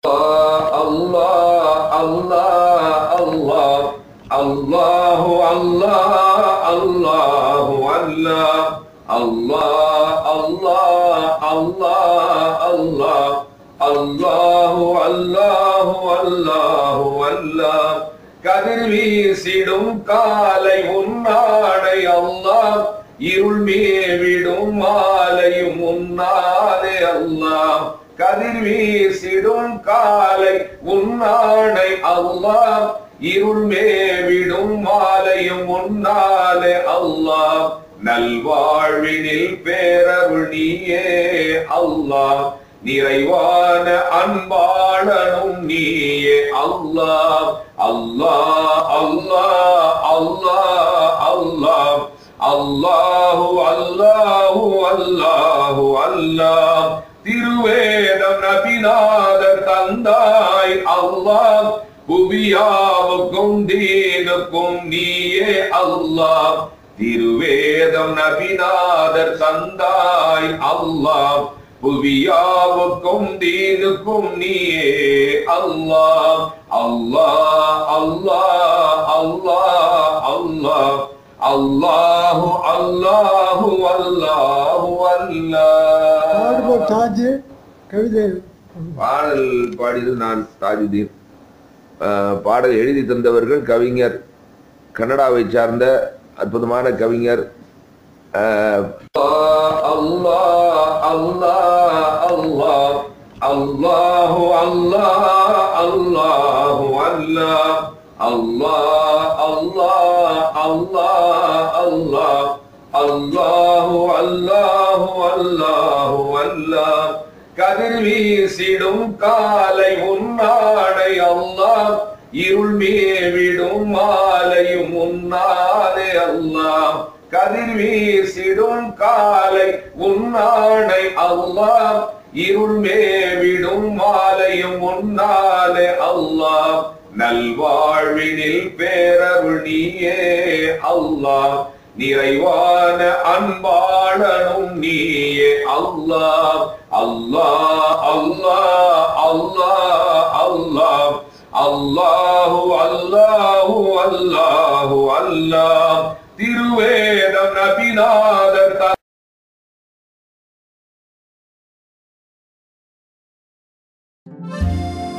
الله الله الله الله الله الله الله الله الله الله الله الله அல்லாஹு அல்லாஹு அல்லாஹ் கதிர் வீசிடும் காலை உன்னாடை அல்லாஹ் இருள் மேவிடும் மாலையும் உன்னாதே அல்லாஹ் கதிர் வீசிடும் காலை உன்னாடை அல்லாஹ் இருள் மேவிடும் மாலையும் உன்னாலே அல்லாஹ் நல்வாழ்வினில் பேரருள் நீயே அல்லாஹ் நிறைவான அன்பாளனும் நீயே அல்லாஹ் அல்லாஹ் அல்லாஹ் அல்லாஹ் அல்லாஹ் அல்லாஹு அல்லாஹு அல்லாஹு அல்லாஹ் திருவேதம் நபிநாதர் தந்தாய் அல்லாஹ் புவியாவுக்கும் தீனுக்கும் நீயே அல்லாஹ் திருவேதம் நபிநாதர் தந்தாய் அல்லாஹ் புவியாவுக்கும் தீனுக்கும் நீயே அல்லாஹ் அல்லாஹ் அல்லாஹ் அல்லாஹ் அல்லாஹ் அல்லாஹு அல்லாஹு அல்லாஹு அல்லாஹ் பாடுபோ தாஜ் கவிதை பாடல் பாடியது நான் தாஜுதீன் அஹ், பாடல் எழுதி தந்தவர்கள் கவிஞர் கன்னடாவை சார்ந்த அற்புதமான கவிஞர் அஹ், அல்லாஹ் அல்லாஹ் அல்லாஹ் அல்லாஹு அல்லாஹ் அல்லாஹு அல்லாஹ் அல்லாஹ் அல்லாஹ் அல்லாஹ் அல்லாஹ் அல்லாஹு அல்லாஹு அல்லாஹு அல்லாஹ் கதிர் வீசிடும் காலை உன்னாடை அல்லாஹ் இருள் மேவிடும் மாலையும் உன்னாதே அல்லாஹ் கதிர் வீசிடும் காலை உன்னாடை அல்லாஹ் இருள் மேவிடும் மாலையும் உன்னாலே அல்லாஹ் நல்வாழ்வினில் பேரருள் நீயே அல்லாஹ் நிறைவான அன்பாளனும் நீயே அல்லாஹ் அல்லாஹ் அல்லாஹ் அல்லாஹ் அல்லாஹ் அல்லாஹு அல்லாஹு அல்லாஹு அல்லாஹ் திருவேதம் நபிநாதர் த- Thank